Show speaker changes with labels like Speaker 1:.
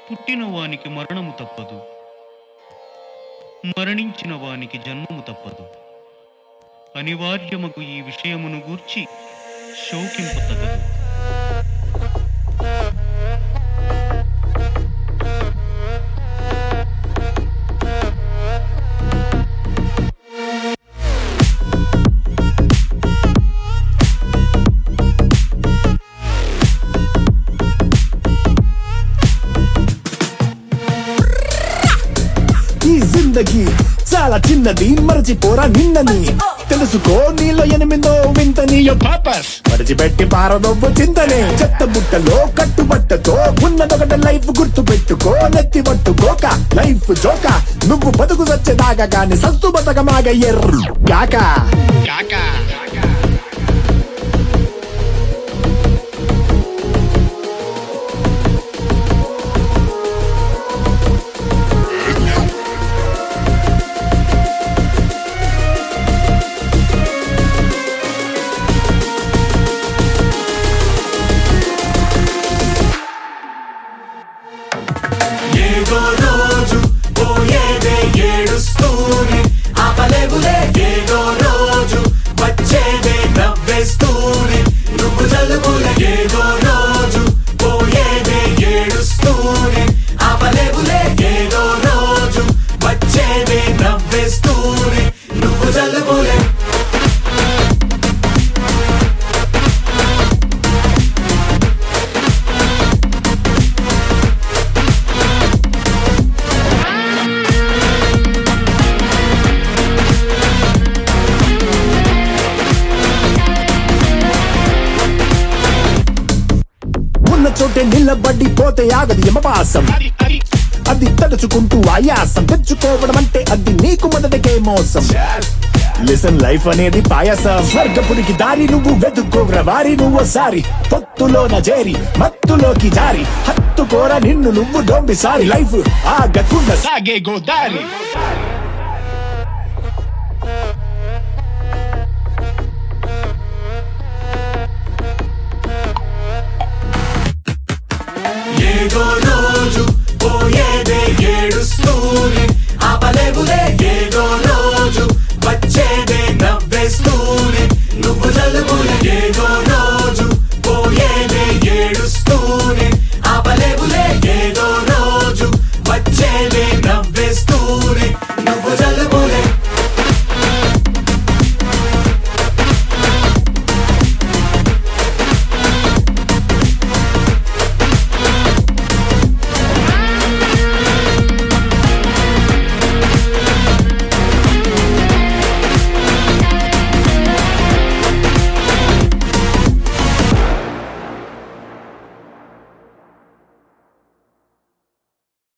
Speaker 1: పుట్టిన వానికి మరణము తప్పదు మరణించిన వానికి జన్మము తప్పదు అనివార్యమగు ఈ విషయమును గూర్చి శోకింపు తగదు
Speaker 2: ఈ జిందగీ చాలా చిన్నది మరచిపోరా నిన్నని తెలుసుకో నీలో ఎనిమిదో వింతని పాపస్ మరచిపెట్టి పారదొబ్బు చింతనే చెత్త బుట్టలో కట్టుబట్టతో ఉన్నదొకటి లైఫ్ గుర్తు పెట్టుకో నెత్తి పట్టుకోక లైఫ్ జోక నువ్వు బతుకు సచ్చేదాకా గాని సత్తు బతకమాగ ఎర్రు కాక కాక
Speaker 3: ఏదో రోజు పోయేదే ఏడుస్తూనే ఆపలేవులే ఏదో రోజు వచ్చేదే నవ్వేస్తూనే నువ్వు జలుబులే ఏదో రోజు పోయేదే ఏడుస్తూనే ఆపలేవులే ఏదో రోజు వచ్చేదే నవ్వేస్తూనే నువ్వు జలుబులే
Speaker 2: ఉన్న చోటే నిలబడి పోతే ఆగదు యమపాసం అది తలుచుకుంటూ ఆయాసం తెచ్చుకోవడం అంటే అది నీకు మొదటికే మోసం లిసన్ లైఫ్ అనేది పాయసం స్వర్గపురికి దారి నువ్వు వెతుక్కోగ్ర వారి నువ్వు సారి పొత్తులోన చేరి మత్తులోకి జారి హత్తుకోర నిన్ను నువ్వు డోంబి సారి లైఫ్ ఆగకుండా సాగే గోదారి
Speaker 3: ఏదో రోజు పోయేదే ఏడుస్తూనే ఆపలేవులే ఏదో రోజు వచ్చేదే నవ్వేస్తూనే నువ్వు జలుబులే ఏదో